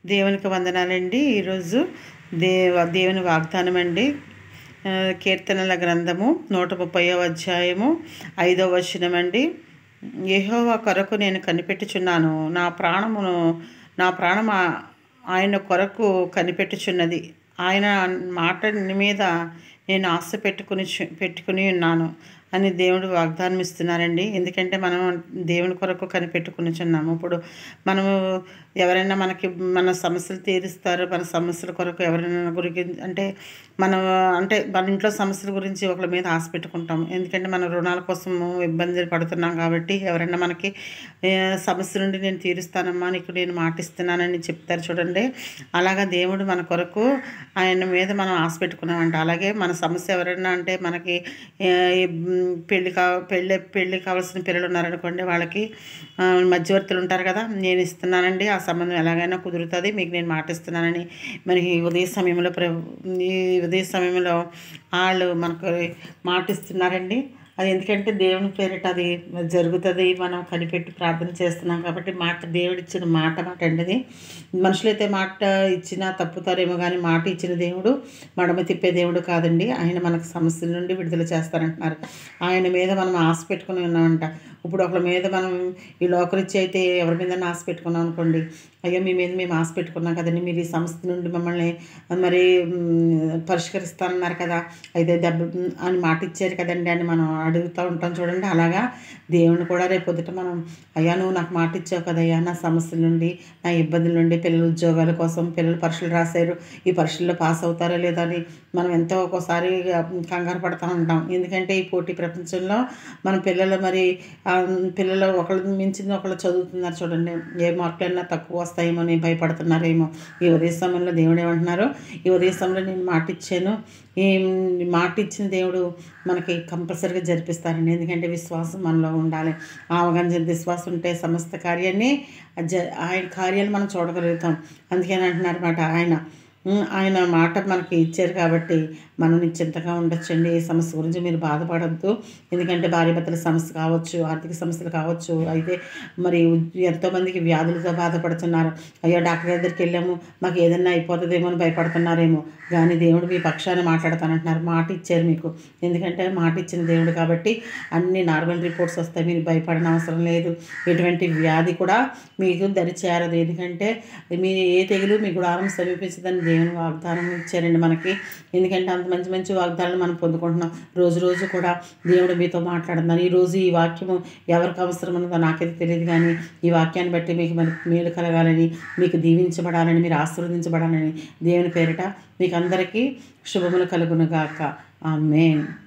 దేవునికి వందనాలండి ఈరోజు దేవ దేవుని వాగ్దానం అండి ఆ, కీర్తనల గ్రంథము నూట ముప్పైవ అధ్యాయము ఐదవ వచనం అండి యెహోవా కొరకు నేను కనిపెట్టుచున్నాను నా ప్రాణమును నా ప్రాణం ఆ- ఆయన కొరకు కనిపెట్టుచున్నది ఆయన మాట మీద నేను ఆశ పెట్టుకుని చు- పెట్టుకుని ఉన్నాను అని దేవుడు వాగ్దానం ఇస్తున్నారండి ఎందుకంటే మనం దేవుని కొరకు కనిపెట్టుకునిచున్నాము ఇప్పుడు మనము ఎవరైనా మనకి మన సమస్యలు తీరుస్తారు మన సమస్యల కొరకు ఎవరైనా గురించి అంటే మనం అంటే మన ఇంట్లో సమస్యల గురించి ఒకరి మీద ఆశ పెట్టుకుంటాం ఎందుకంటే మన రుణాల కోసము ఇబ్బందులు పడుతున్నాం కాబట్టి ఎవరైనా మనకి ఏ, సమస్య నుండి నేను తీరుస్తానమ్మా నీకు నేను మాటిస్తున్నానని చెప్తారు చూడండి అలాగా దేవుడు మన కొరకు ఆయన మీద మనం ఆశ పెట్టుకున్నామంట అలాగే మన సమస్య ఎవరైనా అంటే మనకి ఏ, ఈ, మ్, పెళ్లి కా పెళ్ళి పెళ్ళి కావాల్సిన పిల్లలు ఉన్నారనుకోండి వాళ్ళకి ఆ, మధ్యవర్తులు ఉంటారు కదా నేను ఇస్తున్నానండి ఆ సంబంధం ఎలాగైనా కుదురుతుంది మీకు నేను మాటిస్తున్నానని మనకి ఈ ఉదయ సమయంలో ప్ర ఈ ఉదయ సమయంలో వాళ్ళు మనకు మాటిస్తున్నారండి అది ఎందుకంటే దేవుని పేరిట అది జరుగుతుంది మనం కనిపెట్టి ప్రార్థన చేస్తున్నాం కాబట్టి మాట దేవుడు ఇచ్చిన మాట మాట అండి అది మనుషులైతే మాట ఇచ్చినా తప్పుతారేమో కానీ మాట ఇచ్చిన దేవుడు మడమ తిప్పే దేవుడు కాదండి ఆయన మనకు సమస్యల నుండి విడుదల చేస్తారంటున్నారు ఆయన మీద మనం ఆశ పెట్టుకుని ఉన్నామంట ఇప్పుడు ఒకరి మీద మనం ఈ లోకరిచ్చి అయితే ఎవరి మీద ఆశ పెట్టుకున్నాం అనుకోండి అయ్యో మీ మీద మేము ఆశ పెట్టుకున్నాం కదండి మీరు ఈ సంస్థ నుండి మమ్మల్ని మరి మ్, పరిష్కరిస్తానన్నారు కదా అయితే దెబ్బ అని మాట ఇచ్చారు కదండి అని మనం అడుగుతూ ఉంటాం చూడండి అలాగా దేవుని కూడా రేపు పొద్దుట మనం అయ్యా నువ్వు నాకు మాట ఇచ్చావు కదయ్యా నా సమస్యల నుండి నా ఇబ్బందుల నుండి పిల్లల ఉద్యోగాల కోసం పిల్లలు పరీక్షలు రాశారు ఈ పరీక్షల్లో పాస్ అవుతారా లేదా అని మనం ఎంతో ఒక్కోసారి కంగారు పడుతూ ఉంటాం ఎందుకంటే ఈ పోటీ ప్రపంచంలో మన పిల్లలు మరి ఆ, పిల్లలు ఒకళ్ళు మించింది ఒకళ్ళు చదువుతున్నారు చూడండి ఏ మార్కులైనా తక్కువ వస్తాయేమో అని భయపడుతున్నారేమో ఈ ఉదయ సమయంలో దేవుడు ఏమంటున్నారు ఈ ఉదయ సమయంలో నేను మాట ఇచ్చాను ఈ మాట ఇచ్చిన దేవుడు మనకి కంపల్సరీగా జరిపిస్తారండి ఎందుకంటే విశ్వాసం మనలో ఉండాలి అవగాహన విశ్వాసం ఉంటే సమస్త కార్యాన్ని జ ఆయన కార్యాలు మనం చూడగలుగుతాం అందుకని అంటున్నారు మాట ఆయన ఉమ్, ఆయన మాట మనకి ఇచ్చారు కాబట్టి మనం నిశ్చింతగా ఉండొచ్చండి ఏ సమస్య గురించి మీరు బాధపడద్దు ఎందుకంటే భార్య భర్తల సమస్య కావచ్చు ఆర్థిక సమస్యలు కావచ్చు అయితే మరి ఉద్- ఎంతోమందికి వ్యాధులతో బాధపడుతున్నారు అయ్యో డాక్టర్ దగ్గరికి వెళ్ళాము మాకు ఏదన్నా అయిపోతుందేమో అని భయపడుతున్నారేమో కానీ దేవుడు మీ పక్షాన్ని మాట్లాడతానంటున్నారు మాట ఇచ్చారు మీకు ఎందుకంటే మాట ఇచ్చిన దేవుడు కాబట్టి అన్ని నార్మల్ రిపోర్ట్స్ వస్తాయి మీరు భయపడిన అవసరం లేదు ఎటువంటి వ్యాధి కూడా మీకు దరి చేరదు ఎందుకంటే మీ ఏ తెగులు మీ గుడారం సమీపించదని దేవుని వాగ్దానం ఇచ్చారండి మనకి ఎందుకంటే అంత మంచి మంచి వాగ్దానాలు మనం పొందుకుంటున్నాం రోజు రోజు కూడా దేవుడు మీతో మాట్లాడుతున్నాను ఈ రోజు ఈ వాక్యము ఎవరికి అవసరం ఉన్నదో నాకైతే తెలియదు కానీ ఈ వాక్యాన్ని బట్టి మీకు మరి మేలు కలగాలని మీకు దీవించబడాలని మీరు ఆశీర్వదించబడాలని దేవుని పేరిట మీకు అందరికీ శుభములు కలుగును గాక ఆమెన్